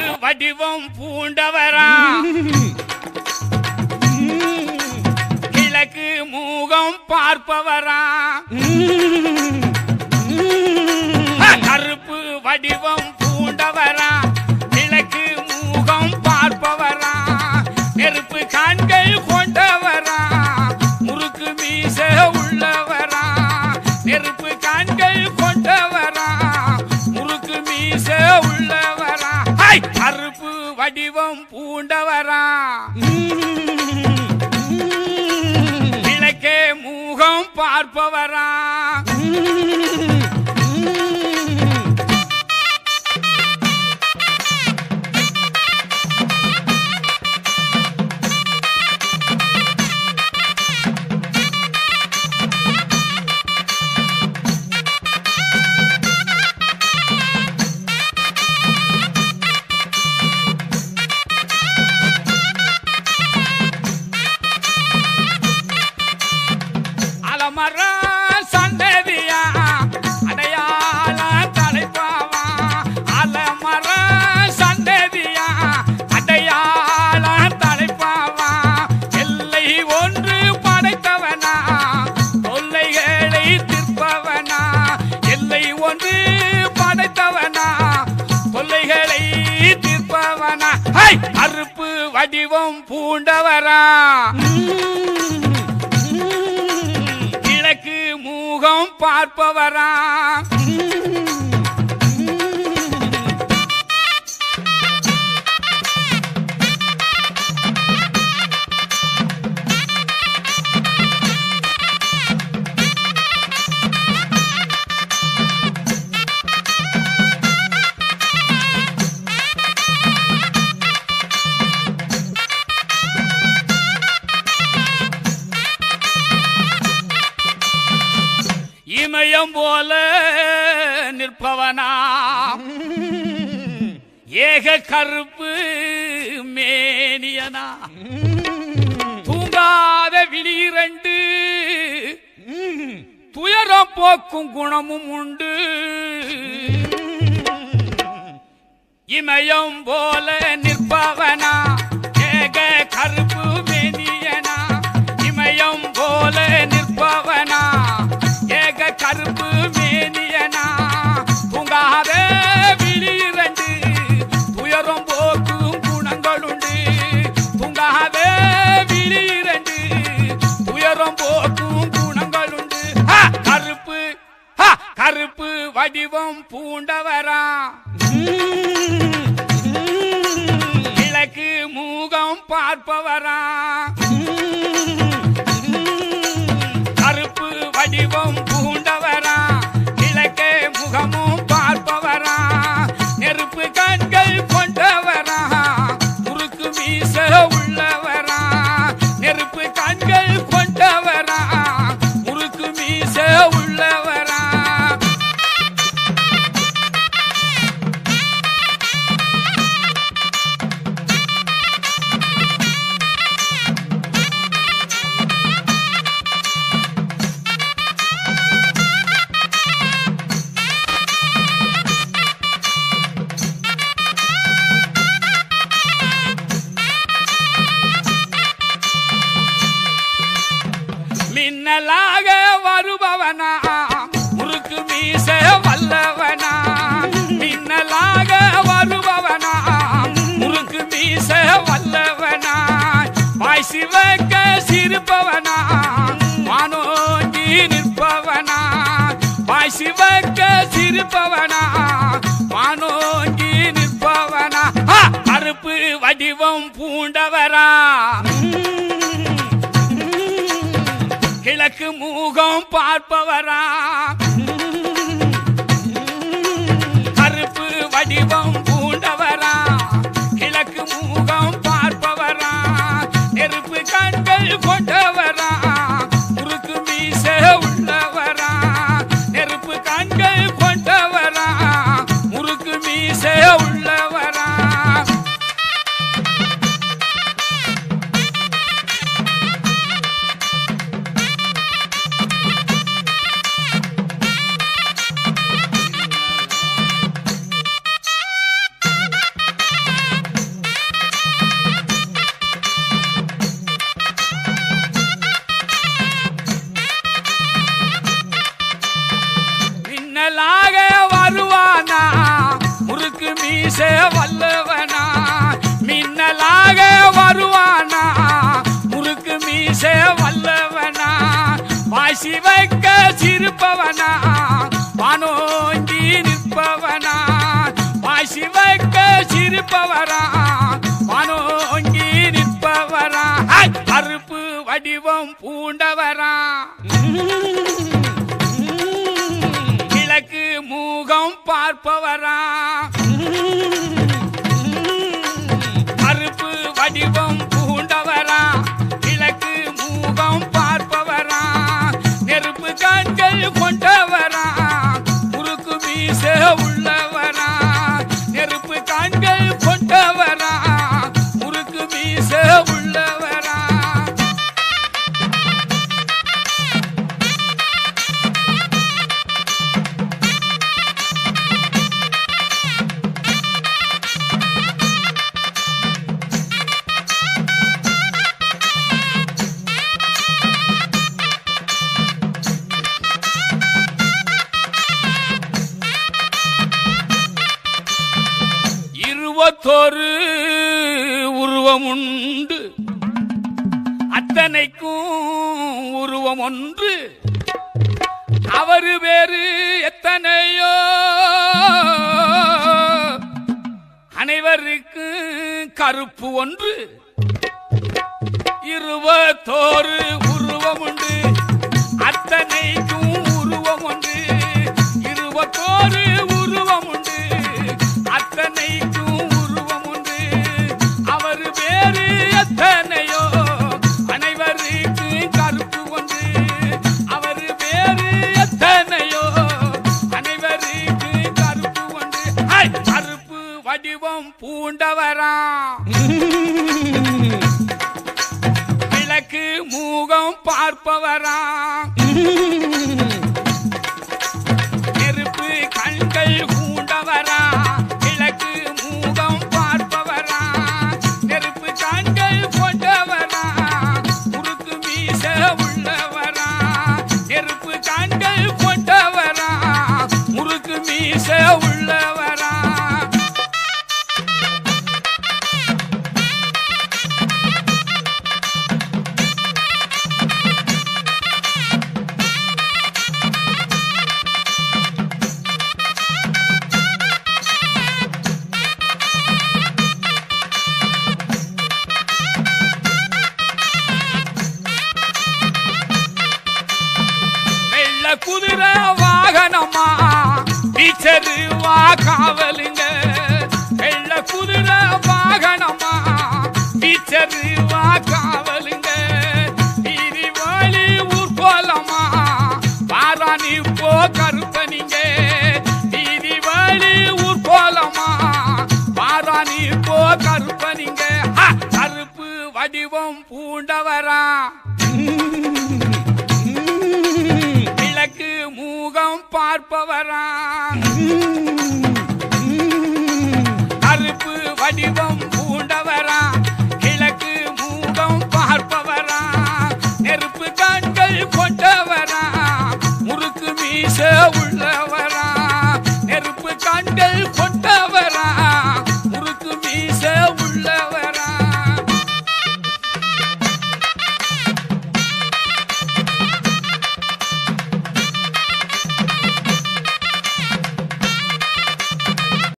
வடிவம் பூண்டவரா கிழக்கு மூகம் பார்ப்பவரா கருப்பு வடிவம் பூண்டவரா கிழக்கு மூகம் பார்ப்பவரா நெருப்பு கண்கள் கொண்டவரா முறுக்கு மீச உள்ளவரா நெருப்பு கண்கள் கொண்டவரா முறுக்கு மீச உள்ளவரா ஹை! கருப்பு வடிவம் பூண்டவரா கிழக்கே மூகம் பார்ப்பவரா அலமர சந்ததியா அடையாள தலைப்பாவா அலமர சந்ததியா அடையாள தலைப்பாவா எல்லை ஒன்று படைத்தவனா தொல்லைகளை தீர்ப்பவனா எல்லை ஒன்று படைத்தவனா தொல்லைகளை தீர்ப்பவனா ஹை! அறுப்பு வடிவம் பூண்டவரா கிழக்கு மூகம் பார்ப்பவரா இமயம் போல நிற்பவனா ஏக கருப்பு மேனியனா தூங்காத விழிரண்டு துயரம் போக்கும் குணமும் உண்டு இமயம் போல நிற்பவனா ஏக கருப்பு மேனியனா இமயம் போல நிற்பவனா ஏக கருப்பு மேனியனா தூங்காத விழிரண்டு துயரம் போக்கும் குணங்களுண்டு தூங்காத விழிரண்டு துயரம் போக்கும் குணங்களுண்டு ஹ! கருப்பு ஹ! கருப்பு வடிவம் பூண்டவரா கிழக்கு மூகம் பார்ப்பவரா கருப்பு வடிவம் பூண்டவரா கிழக்கே முகமும் பார்ப்பவரா நெருப்பு கண்கள் கொண்டவரா முறுக்கு மீச உள்ளவரா நெருப்பு கண்கள் கொண்டவரா முறுக்கு மீச உள்ளவரா மின்னலாக வருபவனா முறுக்கு மீச வல்லவனா மின்னலாக வருபவனா முறுக்கு மீச வல்லவனா வாய் சிவக்க சிரிப்பவனா வானோங்கி நிற்பவனா வாய் சிவக்க சிரிப்பவனா வானோங்கி நிற்பவனா ஆ! கருப்பு வடிவம் பூண்டவரா கிழக்கு மூகம் பார்ப்பவரா கருப்பு வடிவம் பூண்டவரா கிழக்கு மூகம் பார்ப்பவரா நெருப்பு கண்கள் கொண்டவரா முறுக்கு மீச உள்ளவரா நெருப்பு கண்கள் கொண்டவரா முறுக்கு மீச உள்ளவரா மீச வல்லவனா மின்னலாக வருவானா முறுக்கு மீச வல்லவனா வாசி வைக்க சிரிப்பவனா வானோங்கி நிற்பவனா வாசி வைக்க சிரிப்பவரா வானோங்கி நிற்பவரா ஹை! கருப்பு வடிவம் பூண்டவரா கிழக்கு மூகம் பார்ப்பவரா கருப்பு வடிவம் பூண்டவரா கிழக்கு மூகம் பார்ப்பவரா நெருப்பு கண்கள் கொண்டவரா குறுக்கு மீச உள்ளவரா நெருப்பு கண்கள் கொண்டவரா முறுக்கு மீச உள்ளவரா இருபத்தொரு உருவம் உண்டு அத்தனைக்கும் உருவம் ஒன்று அவரு வேறு எத்தனையோ அனைவருக்கு கருப்பு ஒன்று இருபத்தோரு உருவம் உண்டு அத்தனைக்கும் உருவம் ஒன்று இருபத்தோரு உருவம் உண்டு அத்தனைக்கும் உருவம் உண்டு அவர் வேறு எத்தனையோ அனைவருக்கு கருப்பு ஒன்று அவர் வேறு எத்தனையோ அனைவருக்கு கருப்பு ஒன்று ஐ! கருப்பு வடிவம் பூண்டவரா கிழக்கு மூகம் பார்ப்பவரா நெருப்பு கண்கள் பூண்டவரா கிழக்கு மூகம் பார்ப்பவரா நெருப்பு கண்கள் கொண்டவரா முறுக்கு மீச உள்ளவரா நெருப்பு கண்கள் கொண்டவரா முறுக்கு மீச உள்ளவரா வெள்ள குதிரை வாகனமா டீச்சரு வா காவலுங்க வெள்ள குதிரை வாகனமா டீச்சரு வா காவலுங்க வீதி வாழி ஊர் போலமா பாராணி போ கருப்பனிங்க வீதி வாழி ஊர் போலமா பாராணி போ கருப்பனிங்க ஹ! கருப்பு வடிவம் பூண்டவரா கிழக்கு மூகம் பார்ப்பவரா கருப்பு வடிவம்